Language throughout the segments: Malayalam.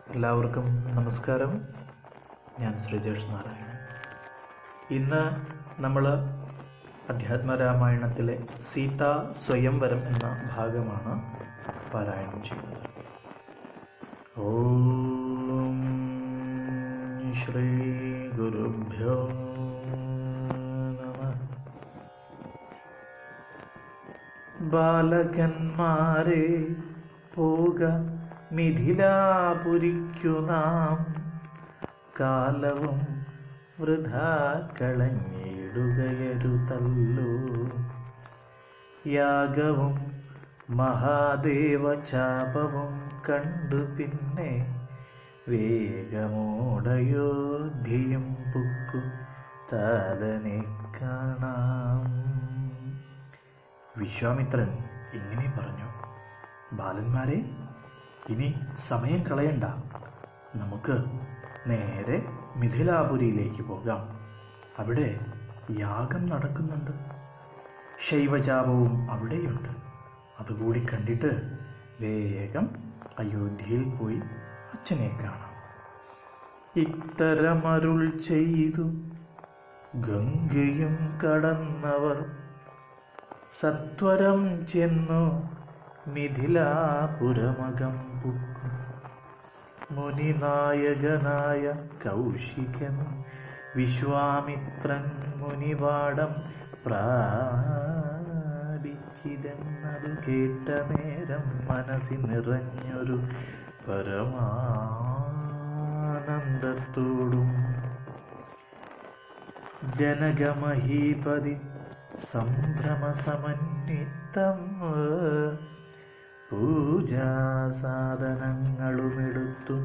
എല്ലാവർക്കും നമസ്കാരം ഞാൻ ശ്രീജേഷ് നാരായണൻ ഇന്ന് നമ്മൾ അധ്യാത്മരാമായണത്തിലെ സീതാ സ്വയംവരം എന്ന ഭാഗമാണ് പാരായണം ചെയ്യുന്നത് ഓം ശ്രീ ഗുരുഭ്യോ നമ ബാലകന്മാരെ പോക മിഥിലാപുരിക്കു നാം കാലവും വൃഥാ കളഞ്ഞിടുകയരുതല്ലോ യാഗവും മഹാദേവ ചാപവും കണ്ടു പിന്നെ വേഗമോടയോധ്യയും പുക്കു താതനെ കാണാം വിശ്വാമിത്രൻ ഇങ്ങനെ പറഞ്ഞു ബാലന്മാരെ ഇനി സമയം കളയണ്ട നമുക്ക് നേരെ മിഥിലാപുരിയിലേക്ക് പോകാം അവിടെ യാഗം നടക്കുന്നുണ്ട് ശൈവജാപവും അവിടെയുണ്ട് അതുകൂടി കണ്ടിട്ട് വേഗം അയോധ്യയിൽ പോയി അച്ഛനെ കാണാം ഇത്തരമരുൾ ചെയ്തു ഗംഗയും കടന്നവർ സത്വരം ചെന്നു മിഥിലാപുരമകം പുക്കും മുനിനായകനായ കൗശികൻ വിശ്വാമിത്രൻ മുനിപാഠം പ്രാപിച്ചിതെന്നതു കേട്ട നേരം മനസ്സിൽ നിറഞ്ഞൊരു പരമാനന്ദത്തോടും ജനകമഹീപതി സംഭ്രമസമന്വിത്തം പൂജാസാധനങ്ങളുമെടുത്തു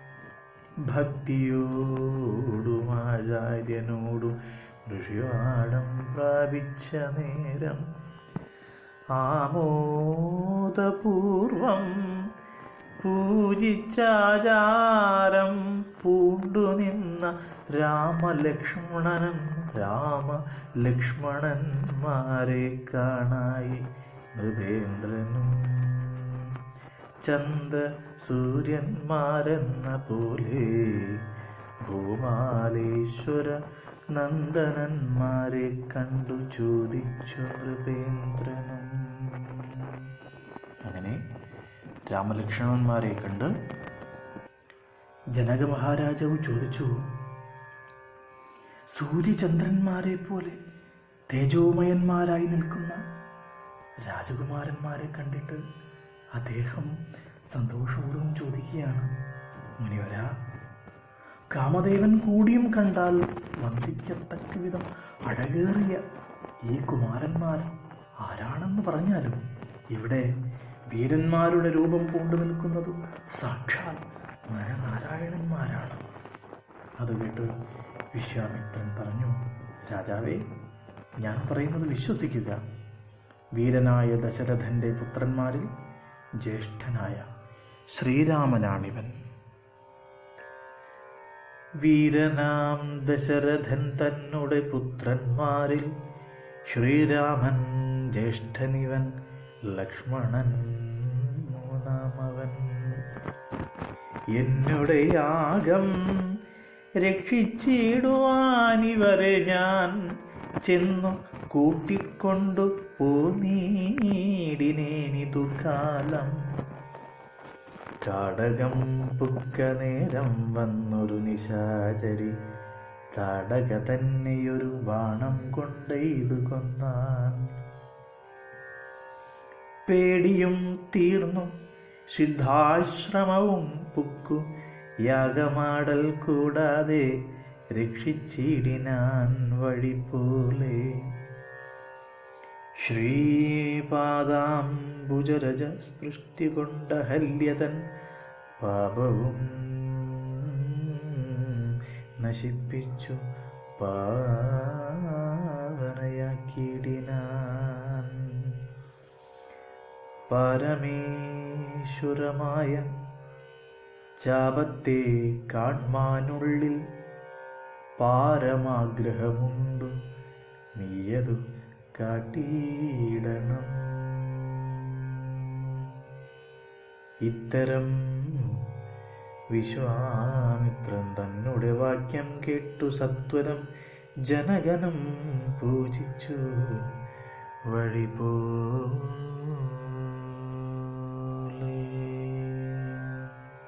ഭക്തിയോടും ആചാര്യനോടും ഋഷിവാടം പ്രാപിച്ച നേരം ആമോദപൂർവം പൂജിച്ചാചാരം പൂണ്ടുനിന്ന രാമലക്ഷ്മണൻ രാമലക്ഷ്മണന്മാരെ കാണായി നൃപേന്ദ്രനും ചന്ദ്ര സൂര്യന്മാരെന്ന പോലെ ഭൂമാലേശ്വര നന്ദനന്മാരെ കണ്ടു ചോദിച്ചു നൃപേന്ദ്രനും അങ്ങനെ രാമലക്ഷ്മണന്മാരെ കണ്ട് ജനക മഹാരാജാവ് ചോദിച്ചു സൂര്യചന്ദ്രന്മാരെ പോലെ തേജോമയന്മാരായി നിൽക്കുന്ന രാജകുമാരന്മാരെ കണ്ടിട്ട് അദ്ദേഹം സന്തോഷപൂർവ്വം ചോദിക്കുകയാണ് മുനിവര കാമദേവൻ കൂടിയും കണ്ടാൽ വന്ദിക്കത്തക്ക വിധം അഴകേറിയ ഈ കുമാരന്മാർ ആരാണെന്ന് പറഞ്ഞാലും ഇവിടെ വീരന്മാരുടെ രൂപം പൂണ്ടു നിൽക്കുന്നത് സാക്ഷാൽ നരനാരായണന്മാരാണ് അത് കേട്ട് വിശ്വാമിത്രൻ പറഞ്ഞു രാജാവേ ഞാൻ പറയുന്നത് വിശ്വസിക്കുക വീരനായ ദശരഥന്റെ പുത്രന്മാരിൽ ജ്യേഷ്ഠനായ ശ്രീരാമനാണിവൻ വീരനാം ദശരഥൻ തന്നുടെ പുത്രന്മാരിൽ ശ്രീരാമൻ ജ്യേഷ്ഠനിവൻ ലക്ഷ്മണൻ മൂന്നാമവൻ എന്നുടെ യാഗം രക്ഷിച്ചിടുവാനിവരെ ഞാൻ ചെന്നു കൂട്ടിക്കൊണ്ടു പോന്നീടിനേനിതു കാലം കാടകം പുക്ക നേരം വന്നൊരു നിശാചരി താടക തന്നെയൊരു ബാണം കൊണ്ടെയ്തു കൊന്നാൻ പേടിയും തീർന്നു സിദ്ധാശ്രമവും പുക്കു യാഗമാടൽ കൂടാതെ രക്ഷിച്ചിടിനാൻ വഴി പോലെ ശ്രീപാദാംബുജരജ സൃഷ്ടി കൊണ്ട ഹല്യതൻ പാപവും നശിപ്പിച്ചു പാവനയാക്കിയിടിനാൻ പരമേശ്വരമായ ചാപത്തെ കാൺമാനുള്ളിൽ പാരമാഗ്രഹമുണ്ടു നീയതു കാട്ടിയിടണം ഇത്തരം വിശ്വാമിത്രൻ തന്നുടെ വാക്യം കേട്ടു സത്വരം ജനഗണം പൂജിച്ചു വഴി പോലെ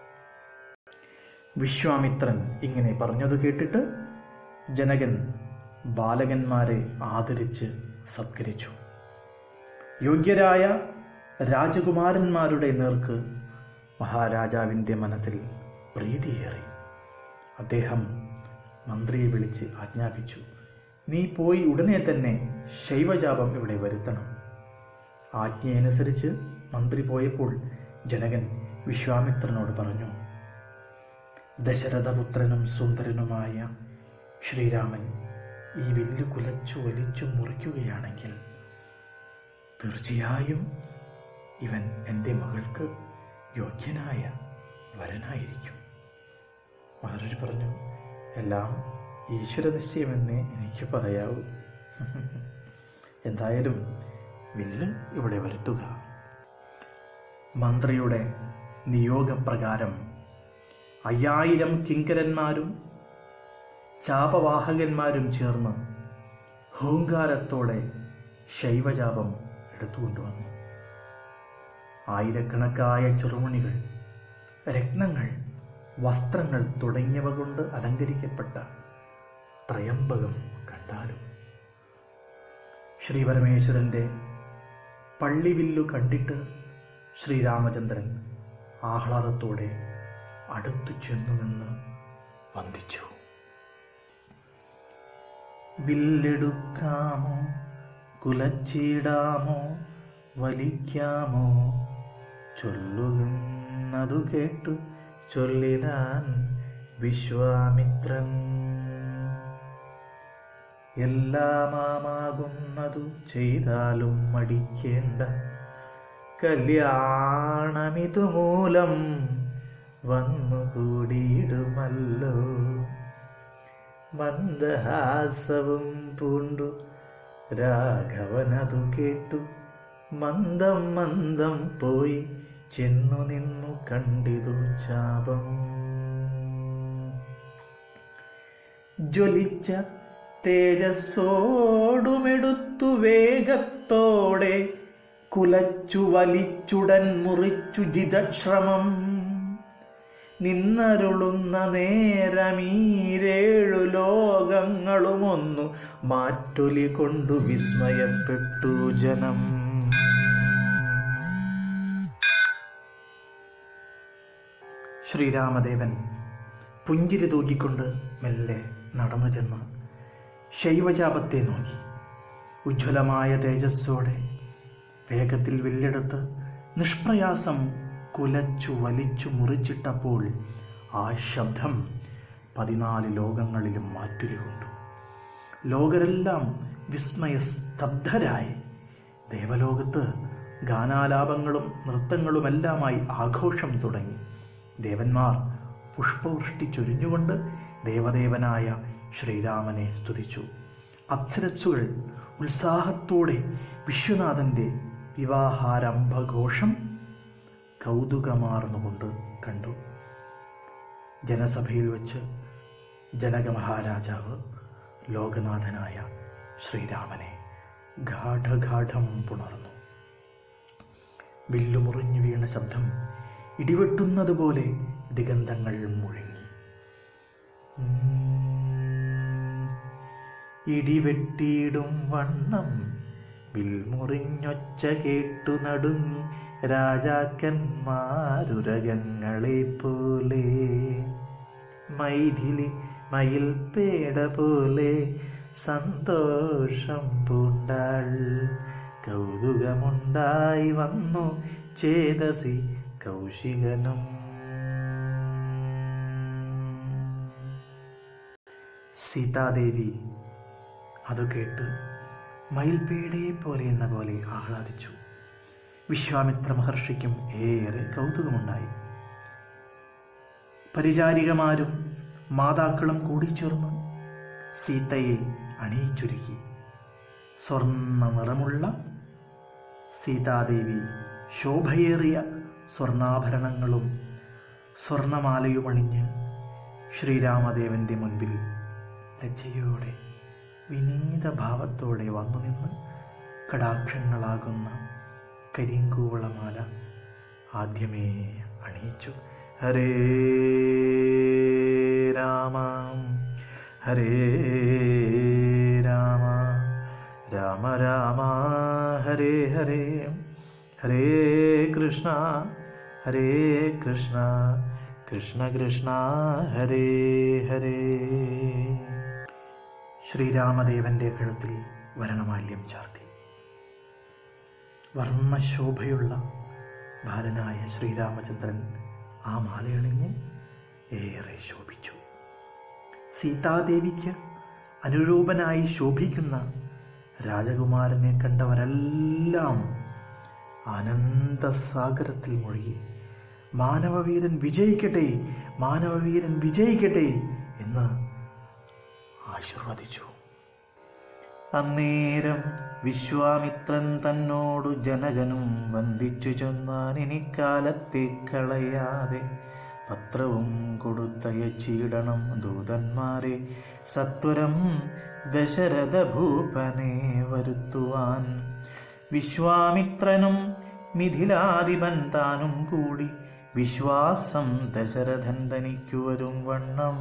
വിശ്വാമിത്രൻ ഇങ്ങനെ പറഞ്ഞത് കേട്ടിട്ട് ജനകൻ ബാലകന്മാരെ ആദരിച്ച് സത്കരിച്ചു യോഗ്യരായ രാജകുമാരന്മാരുടെ നേർക്ക് മഹാരാജാവിൻ്റെ മനസ്സിൽ പ്രീതിയേറി അദ്ദേഹം മന്ത്രിയെ വിളിച്ച് ആജ്ഞാപിച്ചു നീ പോയി ഉടനെ തന്നെ ശൈവജാപം ഇവിടെ വരുത്തണം ആജ്ഞയനുസരിച്ച് മന്ത്രി പോയപ്പോൾ ജനകൻ വിശ്വാമിത്രനോട് പറഞ്ഞു ദശരഥപുത്രനും സുന്ദരനുമായ ശ്രീരാമൻ ഈ വില്ല് കുലച്ചു വലിച്ചു മുറിക്കുകയാണെങ്കിൽ തീർച്ചയായും ഇവൻ എൻ്റെ മകൾക്ക് യോഗ്യനായ വരനായിരിക്കും മഹർഷി പറഞ്ഞു എല്ലാം ഈശ്വര നിശ്ചയമെന്നേ എനിക്ക് പറയാവൂ എന്തായാലും വില്ല് ഇവിടെ വരുത്തുക മന്ത്രിയുടെ നിയോഗപ്രകാരം അയ്യായിരം കിങ്കരന്മാരും ചാപവാഹകന്മാരും ചേർന്ന് ഹൂങ്കാരത്തോടെ ശൈവജാപം എടുത്തുകൊണ്ടുവന്നു ആയിരക്കണക്കായ ചെറുമണികൾ രത്നങ്ങൾ വസ്ത്രങ്ങൾ തുടങ്ങിയവ കൊണ്ട് അലങ്കരിക്കപ്പെട്ട ത്രയംബകം കണ്ടാലും ശ്രീപരമേശ്വരൻ്റെ പള്ളിവില്ലു കണ്ടിട്ട് ശ്രീരാമചന്ദ്രൻ ആഹ്ലാദത്തോടെ അടുത്തു ചെന്നു നിന്ന് വന്ദിച്ചു വില്ലെടുക്കാമോ കുലച്ചിടാമോ വലിക്കാമോ ചൊല്ലുന്നതു കേട്ടു ചൊല്ലിനാൻ വിശ്വാമിത്രൻ എല്ലാമാകുന്നതു ചെയ്താലും മടിക്കേണ്ട കല്യാണമിതു മൂലം വന്നുകൂടിയിടുമല്ലോ മന്ദഹാസവും പൂണ്ടു രാഘവനതു കേട്ടു മന്ദം മന്ദം പോയി ചെന്നു നിന്നു കണ്ടിതു ചാപം ജ്വലിച്ച തേജസ്സോടുമെടുത്തു വേഗത്തോടെ കുലച്ചു വലിച്ചുടൻ മുറിച്ചു ജിതശ്രമം നിന്നരുളുന്ന നേരമീരേഴു ലോകങ്ങളുമൊന്നു മാറ്റൊലി കൊണ്ടു വിസ്മയപ്പെട്ടു ജനം ശ്രീരാമദേവൻ പുഞ്ചിരി തൂക്കിക്കൊണ്ട് മെല്ലെ നടന്നു ചെന്ന് ശൈവജാപത്തെ നോക്കി ഉജ്ജ്വലമായ തേജസ്സോടെ വേഗത്തിൽ വില്ലെടുത്ത് നിഷ്പ്രയാസം കുലച്ചു വലിച്ചു മുറിച്ചിട്ടപ്പോൾ ആ ശബ്ദം പതിനാല് ലോകങ്ങളിലും മാറ്റുരി കൊണ്ടു ലോകരെല്ലാം വിസ്മയസ്തബ്ധരായി ദേവലോകത്ത് ഗാനാലാപങ്ങളും നൃത്തങ്ങളുമെല്ലാമായി ആഘോഷം തുടങ്ങി ദേവന്മാർ പുഷ്പവൃഷ്ടി ചൊരിഞ്ഞുകൊണ്ട് ദേവദേവനായ ശ്രീരാമനെ സ്തുതിച്ചു അപ്സരസ്സുകൾ ഉത്സാഹത്തോടെ വിശ്വനാഥൻ്റെ വിവാഹാരംഭഘോഷം കൗതുകമാർന്നുകൊണ്ട് കണ്ടു ജനസഭയിൽ വച്ച് ജനക മഹാരാജാവ് ലോകനാഥനായ ശ്രീരാമനെ ഗാഠഗാഠം പുണർന്നു വില്ലുമുറിഞ്ഞു വീണ ശബ്ദം ഇടിവെട്ടുന്നത് പോലെ ദിഗന്ധങ്ങൾ മുഴങ്ങി ഉം. ഇടിവെട്ടിയിടും വണ്ണം വിൽമുറിഞ്ഞൊച്ച കേട്ടു നടുങ്ങി രാജാക്കന്മാരുരകങ്ങളെ പോലെ മൈഥിലി മയിൽ പേട പോലെ സന്തോഷം പൂണ്ടാൾ കൗതുകമുണ്ടായി വന്നു ചേതസി കൗശികനും സീതാദേവി അത് കേട്ട് മയിൽപേടയെ പോലെ എന്ന പോലെ ആഹ്ലാദിച്ചു വിശ്വാമിത്ര മഹർഷിക്കും ഏറെ കൗതുകമുണ്ടായി പരിചാരികമാരും മാതാക്കളും കൂടിച്ചേർന്ന് സീതയെ അണിയിച്ചൊരുക്കി സ്വർണ്ണ നിറമുള്ള സീതാദേവി ശോഭയേറിയ സ്വർണ്ണാഭരണങ്ങളും സ്വർണമാലയുമണിഞ്ഞ് ശ്രീരാമദേവന്റെ മുൻപിൽ ലജ്ജയോടെ വിനീത ഭാവത്തോടെ വന്നു നിന്ന് കടാക്ഷങ്ങളാകുന്ന കരിങ്കൂവളമാല ആദ്യമേ അണിയിച്ചു ഹരേ രാമ ഹരേ രാമ രാമ രാമ ഹരേ ഹരേ ഹരേ കൃഷ്ണ ഹരേ കൃഷ്ണ കൃഷ്ണ കൃഷ്ണ ഹരേ ഹരേ ശ്രീരാമദേവന്റെ കഴുത്തിൽ വരണമാല്യം ചാർത്തി വർണ്ണശോഭയുള്ള ബാലനായ ശ്രീരാമചന്ദ്രൻ ആ മാലയണിഞ്ഞ് ഏറെ ശോഭിച്ചു സീതാദേവിക്ക് അനുരൂപനായി ശോഭിക്കുന്ന രാജകുമാരനെ കണ്ടവരെല്ലാം ആനന്ദസാഗരത്തിൽ മുഴുകി മാനവവീരൻ വിജയിക്കട്ടെ മാനവവീരൻ വിജയിക്കട്ടെ എന്ന് ആശീർവദിച്ചു അന്നേരം വിശ്വാമിത്രൻ തന്നോടു ജനകനും വന്ദിച്ചു ചെന്നാൻ ഇനിക്കാലത്തെ കളയാതെ പത്രവും കൊടുത്തയച്ചിടണം ദൂതന്മാരെ സത്വരം ദശരഥ ഭൂപനെ വരുത്തുവാൻ വിശ്വാമിത്രനും മിഥിലാധിപൻ താനും കൂടി വിശ്വാസം ദശരഥൻ തനിക്കു വരും വണ്ണം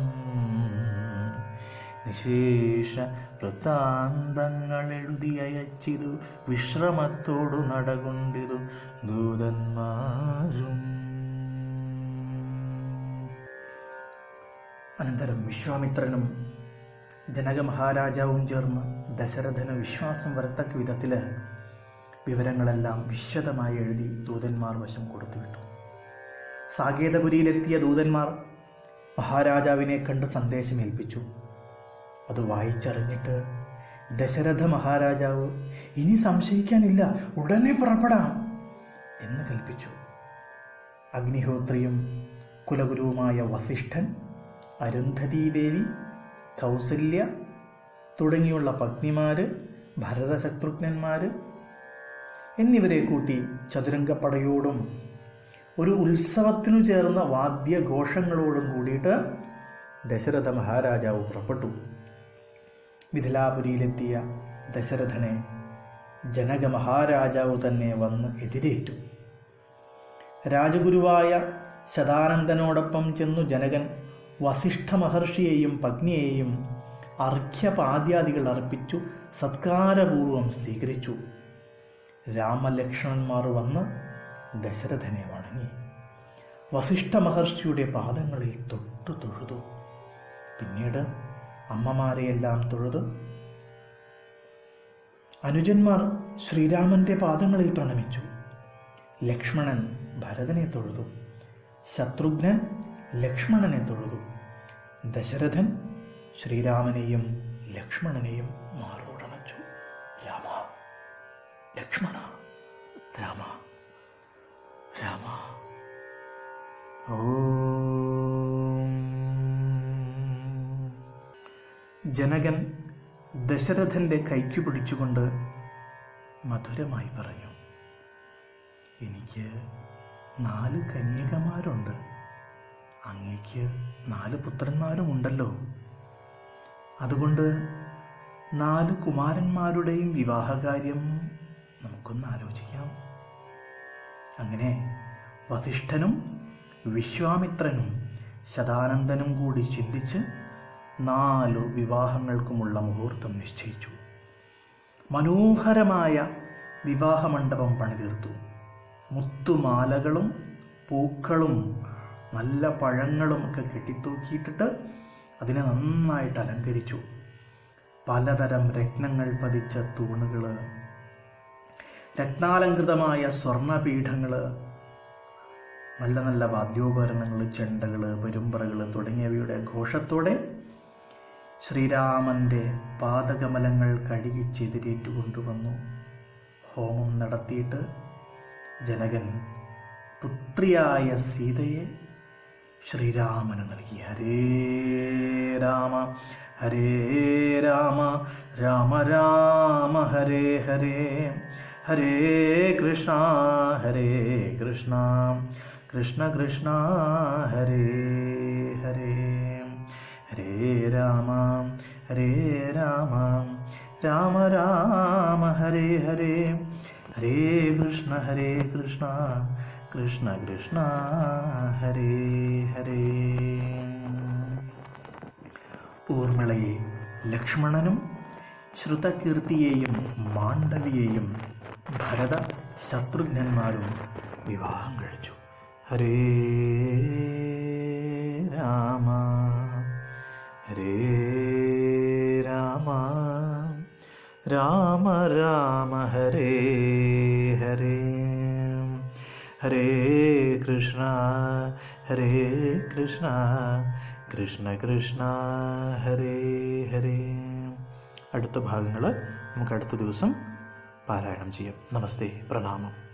നിശേഷ വൃത്താന്തങ്ങൾ എഴുതി അയച്ചിതു വിശ്രമത്തോടു നടകൊണ്ടിതു ദൂതന്മാരും അനന്തരം വിശ്വാമിത്രനും ജനക മഹാരാജാവും ചേർന്ന് ദശരഥന് വിശ്വാസം വരത്തക്ക വിധത്തിൽ വിവരങ്ങളെല്ലാം വിശദമായി എഴുതി ദൂതന്മാർ വശം കൊടുത്തുവിട്ടു സാകേതപുരിയിലെത്തിയ ദൂതന്മാർ മഹാരാജാവിനെ കണ്ട് സന്ദേശമേൽപ്പിച്ചു അത് വായിച്ചറിഞ്ഞിട്ട് ദശരഥ മഹാരാജാവ് ഇനി സംശയിക്കാനില്ല ഉടനെ പുറപ്പെടാം എന്ന് കൽപ്പിച്ചു അഗ്നിഹോത്രിയും കുലഗുരുവുമായ വസിഷ്ഠൻ അരുന്ധതീദേവി കൗസല്യ തുടങ്ങിയുള്ള പത്നിമാര് ഭരതശത്രുഘ്നന്മാര് എന്നിവരെ കൂട്ടി ചതുരംഗപ്പടയോടും ഒരു ഉത്സവത്തിനു ചേർന്ന വാദ്യഘോഷങ്ങളോടും കൂടിയിട്ട് ദശരഥ മഹാരാജാവ് പുറപ്പെട്ടു മിഥിലാപുരിയിലെത്തിയ ദശരഥനെ ജനക മഹാരാജാവ് തന്നെ വന്ന് എതിരേറ്റു രാജഗുരുവായ ശതാനന്ദനോടൊപ്പം ചെന്നു ജനകൻ വസിഷ്ഠ മഹർഷിയെയും പത്നിയെയും അർഘ്യപാദ്യാദികൾ അർപ്പിച്ചു സത്കാരപൂർവം സ്വീകരിച്ചു രാമലക്ഷ്മണന്മാർ വന്ന് ദശരഥനെ വണങ്ങി വസിഷ്ഠ മഹർഷിയുടെ പാദങ്ങളിൽ തൊട്ടു തൊഴുതു പിന്നീട് അമ്മമാരെയെല്ലാം തൊഴുത് അനുജന്മാർ ശ്രീരാമന്റെ പാദങ്ങളിൽ പ്രണമിച്ചു ലക്ഷ്മണൻ ഭരതനെ തൊഴുതു ശത്രുഘ്നൻ ലക്ഷ്മണനെ തൊഴുതു ദശരഥൻ ശ്രീരാമനെയും ലക്ഷ്മണനെയും മാറോടണച്ചു രാമ ലക്ഷ്മണ രാമ രാമ ഓം ജനകൻ ദശരഥന്റെ കൈക്കു പിടിച്ചുകൊണ്ട് മധുരമായി പറഞ്ഞു എനിക്ക് നാല് കന്യകമാരുണ്ട് അങ്ങേക്ക് നാല് പുത്രന്മാരുമുണ്ടല്ലോ അതുകൊണ്ട് നാല് കുമാരന്മാരുടെയും വിവാഹകാര്യം നമുക്കൊന്ന് ആലോചിക്കാം അങ്ങനെ വസിഷ്ഠനും വിശ്വാമിത്രനും ശതാനന്ദനും കൂടി ചിന്തിച്ച് നാലു വിവാഹങ്ങൾക്കുമുള്ള മുഹൂർത്തം നിശ്ചയിച്ചു മനോഹരമായ വിവാഹമണ്ഡപം പണിതീർത്തു മുത്തുമാലകളും പൂക്കളും നല്ല പഴങ്ങളും ഒക്കെ കെട്ടിത്തൂക്കിയിട്ടിട്ട് അതിനെ നന്നായിട്ട് അലങ്കരിച്ചു പലതരം രത്നങ്ങൾ പതിച്ച തൂണുകള് രത്നാലങ്കൃതമായ സ്വർണപീഠങ്ങള് നല്ല നല്ല വാദ്യോപകരണങ്ങൾ ചെണ്ടകൾ പെരുമ്പറകൾ തുടങ്ങിയവയുടെ ഘോഷത്തോടെ ശ്രീരാമന്റെ പാദകമലങ്ങൾ കഴുകി ചെതിരേറ്റു കൊണ്ടുവന്നു ഹോമം നടത്തിയിട്ട് ജനകൻ പുത്രിയായ സീതയെ ശ്രീരാമന് നൽകി ഹരേ രാമ ഹരേ രാമ രാമ രാമ ഹരേ ഹരേ ഹരേ കൃഷ്ണ ഹരേ കൃഷ്ണ കൃഷ്ണ കൃഷ്ണ ഹരേ ഹരേ ഹരേ രാമ ഹരേ രാമ രാമ രാമ ഹരേ ഹരേ ഹരേ കൃഷ്ണ ഹരേ കൃഷ്ണ കൃഷ്ണ കൃഷ്ണ ഹരേ ഹരേ ഊർമിളയെ ലക്ഷ്മണനും ശ്രുതകീർത്തിയെയും മാണ്ഡവിയെയും ഭരത ശത്രുഘ്നന്മാരും വിവാഹം കഴിച്ചു ഹരേ രാമ ഹരേ രാമ രാമ രാമ ഹരേ ഹരേ ഹരേ കൃഷ്ണ ഹരേ കൃഷ്ണ കൃഷ്ണ കൃഷ്ണ ഹരേ ഹരേ അടുത്ത ഭാഗങ്ങൾ നമുക്ക് അടുത്ത ദിവസം പാരായണം ചെയ്യാം നമസ്തേ പ്രണാമം